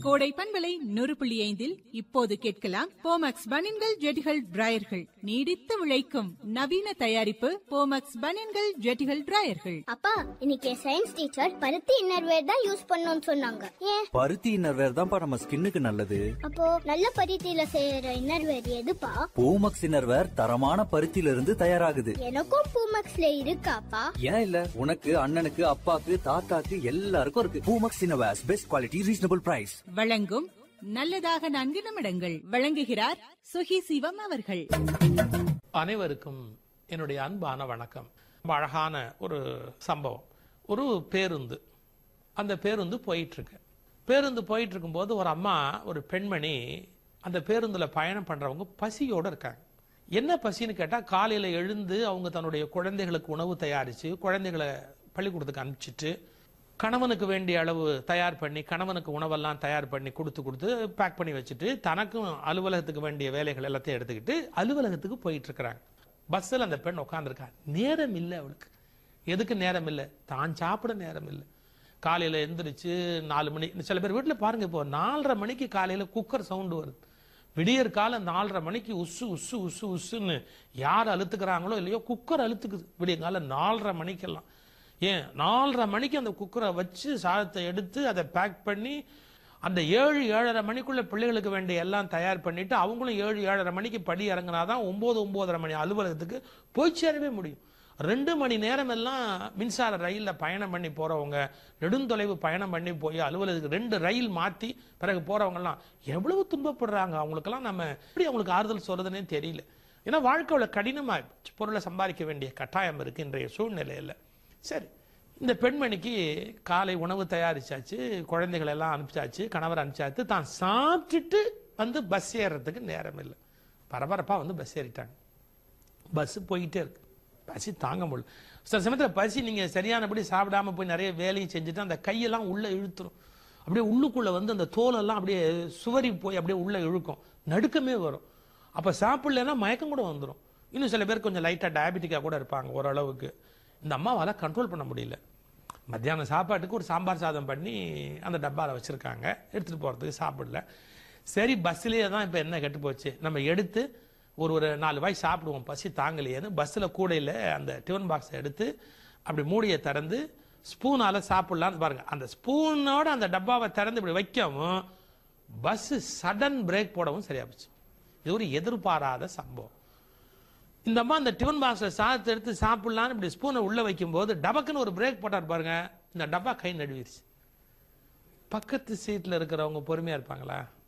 கோடை பண்பலை நூறு புள்ளி ஐந்தில் இப்போது கேட்கலாம் போமக்ஸ் பனின்கள் ஜெட்டிகள் டிராயர்கள் நீடித்து உழைக்கும் நவீன தயாரிப்பு போமக்ஸ் பனின்கள் ஜெட்டிகள் டிராயர்கள் அப்பா இன்னைக்கு சயின்ஸ் டீச்சர் பருத்தி இன்னர்வேர் தான் யூஸ் பண்ணணும்னு சொன்னாங்க ஏன் பருத்தி இன்னர்வேர் தான்ப்பா நம்ம ஸ்கின்னுக்கு நல்லது அப்போ நல்ல பருத்தியில செய்யற இன்னர்வேர் எதுப்பா பூமக்ஸ் இன்னர்வேர் தரமான பருத்தியில இருந்து தயாராகுது எனக்கும் பூமக்ஸ்ல இருக்காப்பா ஏன் இல்ல உனக்கு அண்ணனுக்கு அப்பாக்கு தாத்தாக்கு எல்லாருக்கும் இருக்கு Poomex innerwears best quality reasonable price வழங்கும் நல்லதாக நான்கு நிமிடங்கள் வழங்குகிறார் சுகி சிவம் அவர்கள் அனைவருக்கும் என்னுடைய அன்பான வணக்கம் ரொம்ப அழகான ஒரு சம்பவம் ஒரு பேருந்து அந்த பேருந்து போயிட்டு இருக்கு பேருந்து போயிட்டு இருக்கும்போது ஒரு அம்மா ஒரு பெண்மணி அந்த பேருந்துல பயணம் பண்றவங்க பசியோட இருக்காங்க என்ன பசின்னு கேட்டா காலையில எழுந்து அவங்க தன்னுடைய குழந்தைகளுக்கு உணவு தயாரிச்சு குழந்தைகளை பள்ளிக்கூடத்துக்கு அனுப்பிச்சிட்டு கணவனுக்கு வேண்டிய அளவு தயார் பண்ணி கணவனுக்கு உணவெல்லாம் தயார் பண்ணி கொடுத்து கொடுத்து பேக் பண்ணி வச்சுட்டு தனக்கும் அலுவலகத்துக்கு வேண்டிய வேலைகள் எல்லாத்தையும் எடுத்துக்கிட்டு அலுவலகத்துக்கு போயிட்டு இருக்கிறாங்க பஸ்ஸில் அந்த பெண் உட்காந்துருக்கா நேரம் இல்லை அவளுக்கு எதுக்கு நேரம் இல்லை தான் சாப்பிட நேரம் இல்லை காலையில் எந்திரிச்சு நாலு மணி சில பேர் வீட்டில் பாருங்க இப்போ நாலரை மணிக்கு காலையில் குக்கர் சவுண்டு வருது விடியற் காலம் நாலரை மணிக்கு உசு உசு உசு உசுன்னு யார் அழுத்துக்கிறாங்களோ இல்லையோ குக்கர் அழுத்துக்குது விடிய காலம் நாலரை மணிக்கெல்லாம் ஏன் நாலரை மணிக்கு அந்த குக்கரை வச்சு சாதத்தை எடுத்து அதை பேக் பண்ணி அந்த ஏழு ஏழரை மணிக்குள்ள பிள்ளைகளுக்கு வேண்டிய எல்லாம் தயார் பண்ணிட்டு அவங்களும் ஏழு ஏழரை மணிக்கு படி இறங்கினாதான் ஒன்பது ஒன்பதரை மணி அலுவலகத்துக்கு போய் சேரவே முடியும் ரெண்டு மணி நேரம் எல்லாம் மின்சார ரயிலில் பயணம் பண்ணி போறவங்க நெடுந்தொலைவு பயணம் பண்ணி போய் அலுவலகத்துக்கு ரெண்டு ரயில் மாற்றி பிறகு போறவங்கலாம் எவ்வளவு துன்பப்படுறாங்க அவங்களுக்கெல்லாம் நம்ம எப்படி அவங்களுக்கு ஆறுதல் சொல்றதுன்னே தெரியல ஏன்னா வாழ்க்கையோட கடினமாக பொருளை சம்பாதிக்க வேண்டிய கட்டாயம் இருக்கு இன்றைய சூழ்நிலையில் சரி இந்த பெண்மணிக்கு காலை உணவு தயாரிச்சாச்சு குழந்தைகள் எல்லாம் அனுப்பிச்சாச்சு கணவர் அனுப்பிச்சாச்சு தான் சாப்பிட்டுட்டு வந்து பஸ் ஏறுறதுக்கு நேரம் இல்லை பரபரப்பாக வந்து பஸ் ஏறிட்டாங்க பஸ் போயிட்டே இருக்கு பசி தாங்க முடியல சில சமயத்தில் பசி நீங்கள் சரியானபடி சாப்பிடாம போய் நிறைய வேலையும் செஞ்சுட்டு அந்த கையெல்லாம் உள்ளே இழுத்துரும் அப்படியே உள்ளுக்குள்ளே வந்து அந்த தோலெல்லாம் அப்படியே சுவரி போய் அப்படியே உள்ளே இழுக்கும் நடுக்கமே வரும் அப்போ சாப்பிடலன்னா மயக்கம் கூட வந்துடும் இன்னும் சில பேர் கொஞ்சம் லைட்டாக டயபெட்டிக்காக கூட இருப்பாங்க ஓரளவுக்கு இந்த அம்மாவால் கண்ட்ரோல் பண்ண முடியல மத்தியானம் சாப்பாட்டுக்கு ஒரு சாம்பார் சாதம் பண்ணி அந்த டப்பாவில் வச்சுருக்காங்க எடுத்துகிட்டு போகிறதுக்கு சாப்பிடல சரி பஸ்ஸிலேயே தான் இப்போ என்ன கெட்டு போச்சு நம்ம எடுத்து ஒரு ஒரு நாலு வாய் சாப்பிடுவோம் பசி தாங்கலையேன்னு பஸ்ஸில் கூடையில் அந்த டிஃபன் பாக்ஸை எடுத்து அப்படி மூடியை திறந்து ஸ்பூனால் சாப்பிட்லான்னு பாருங்க அந்த ஸ்பூனோட அந்த டப்பாவை திறந்து இப்படி வைக்கவும் பஸ்ஸு சடன் பிரேக் போடவும் சரியா போச்சு இது ஒரு எதிர்பாராத சம்பவம் இந்த அம்மா அந்த டிஃபன் பாக்ஸில் சாதத்தை எடுத்து சாப்பிட்லான்னு இப்படி ஸ்பூனை உள்ளே வைக்கும்போது டபக்குன்னு ஒரு பிரேக் போட்டார் பாருங்க இந்த டப்பா கை நடுவிடுச்சு பக்கத்து சீட்டில் இருக்கிறவங்க பொறுமையாக இருப்பாங்களா